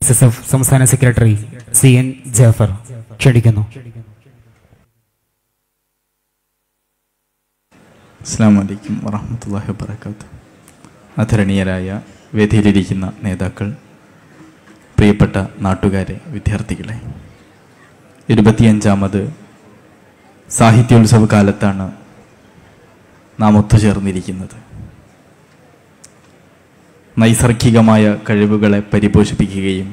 S S F സംസ്ഥാന secretary C N Jafar ക്ഷണിക്കുന്നു അസ്സാം വലൈക്കും വറഹമത്തല്ലാഹി വാബർക്കാത്ത് ആദരണീയരായ വേദിയിലിരിക്കുന്ന നേതാക്കൾ പ്രിയപ്പെട്ട നാട്ടുകാരെ വിദ്യാർത്ഥികളെ ഇരുപത്തിയഞ്ചാമത് സാഹിത്യോത്സവ കാലത്താണ് നാം ഒത്തുചേർന്നിരിക്കുന്നത് നൈസർഗികമായ കഴിവുകളെ പരിപോഷിപ്പിക്കുകയും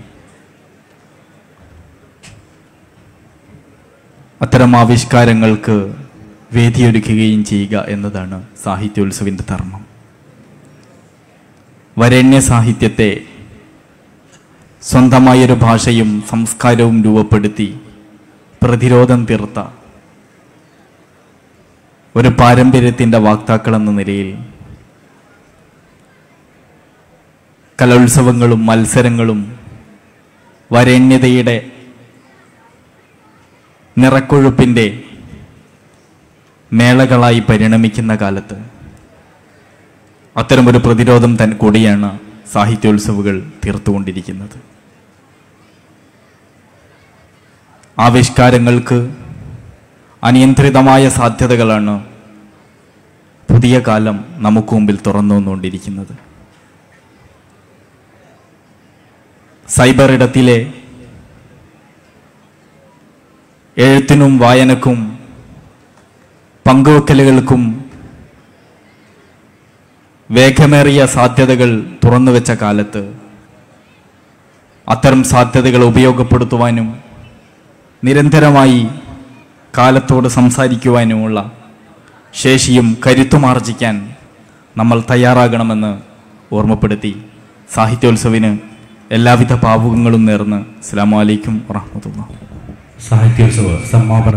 അത്തരം ആവിഷ്കാരങ്ങൾക്ക് വേദിയൊരുക്കുകയും ചെയ്യുക എന്നതാണ് സാഹിത്യോത്സവിൻ്റെ ധർമ്മം വരണ്യ സാഹിത്യത്തെ സ്വന്തമായൊരു ഭാഷയും സംസ്കാരവും രൂപപ്പെടുത്തി പ്രതിരോധം തീർത്ത ഒരു പാരമ്പര്യത്തിൻ്റെ വാക്താക്കൾ എന്ന നിലയിൽ കലോത്സവങ്ങളും മത്സരങ്ങളും വരണ്യതയുടെ നിറക്കൊഴുപ്പിൻ്റെ മേളകളായി പരിണമിക്കുന്ന കാലത്ത് അത്തരമൊരു പ്രതിരോധം തൻ കൂടിയാണ് സാഹിത്യോത്സവുകൾ തീർത്തുകൊണ്ടിരിക്കുന്നത് ആവിഷ്കാരങ്ങൾക്ക് അനിയന്ത്രിതമായ സാധ്യതകളാണ് പുതിയ കാലം നമുക്ക് മുമ്പിൽ തുറന്നു വന്നുകൊണ്ടിരിക്കുന്നത് സൈബർ ഇടത്തിലെ എഴുത്തിനും വായനക്കും പങ്കുവെക്കലുകൾക്കും വേഗമേറിയ സാധ്യതകൾ തുറന്നുവെച്ച കാലത്ത് അത്തരം സാധ്യതകൾ ഉപയോഗപ്പെടുത്തുവാനും നിരന്തരമായി കാലത്തോട് സംസാരിക്കുവാനുമുള്ള ശേഷിയും കരുത്തുമാർജിക്കാൻ നമ്മൾ തയ്യാറാകണമെന്ന് ഓർമ്മപ്പെടുത്തി സാഹിത്യോത്സവിന് എല്ലാവിധ ഭാവുകങ്ങളും നേർന്ന് അസ്സാം വലൈക്കും വാഹമത്തുള്ള സാഹിത്യോത്സവ സമാപന